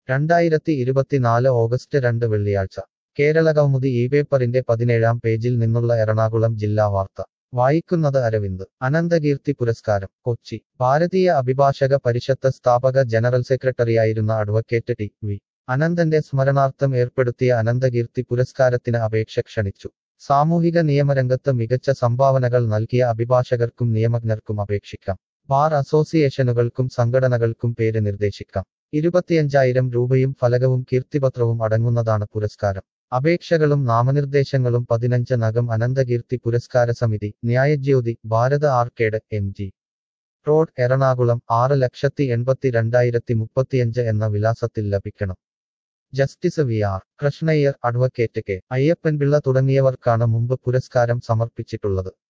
രണ്ടായിരത്തി ഇരുപത്തിനാല് ഓഗസ്റ്റ് രണ്ട് വെള്ളിയാഴ്ച കേരളകൗമുദി ഈ പേപ്പറിന്റെ പതിനേഴാം പേജിൽ നിന്നുള്ള എറണാകുളം ജില്ലാ വാർത്ത വായിക്കുന്നത് അരവിന്ദ് അനന്തകീർത്തി പുരസ്കാരം കൊച്ചി ഭാരതീയ അഭിഭാഷക പരിഷത്ത് സ്ഥാപക ജനറൽ സെക്രട്ടറിയായിരുന്ന അഡ്വക്കേറ്റ് ടി വി അനന്തന്റെ സ്മരണാർത്ഥം ഏർപ്പെടുത്തിയ അനന്തകീർത്തി പുരസ്കാരത്തിന് അപേക്ഷ ക്ഷണിച്ചു സാമൂഹിക നിയമരംഗത്ത് മികച്ച സംഭാവനകൾ നൽകിയ അഭിഭാഷകർക്കും നിയമജ്ഞർക്കും അപേക്ഷിക്കാം ബാർ അസോസിയേഷനുകൾക്കും സംഘടനകൾക്കും പേര് നിർദ്ദേശിക്കാം ഇരുപത്തിയഞ്ചായിരം രൂപയും ഫലകവും കീർത്തിപത്രവും അടങ്ങുന്നതാണ് പുരസ്കാരം അപേക്ഷകളും നാമനിർദ്ദേശങ്ങളും പതിനഞ്ച് നഗം അനന്തകീർത്തി പുരസ്കാര സമിതി Nyayajyothi Bharatha arcade M G road Ernakulam ആറ് ലക്ഷത്തി എൺപത്തി രണ്ടായിരത്തി മുപ്പത്തിയഞ്ച് എന്ന വിലാസത്തിൽ ലഭിക്കണം justice V R Krishnaiyer advocate K Ayyappanpillai തുടങ്ങിയവർക്കാണ് മുമ്പ് പുരസ്കാരം സമർപ്പിച്ചിട്ടുള്ളത്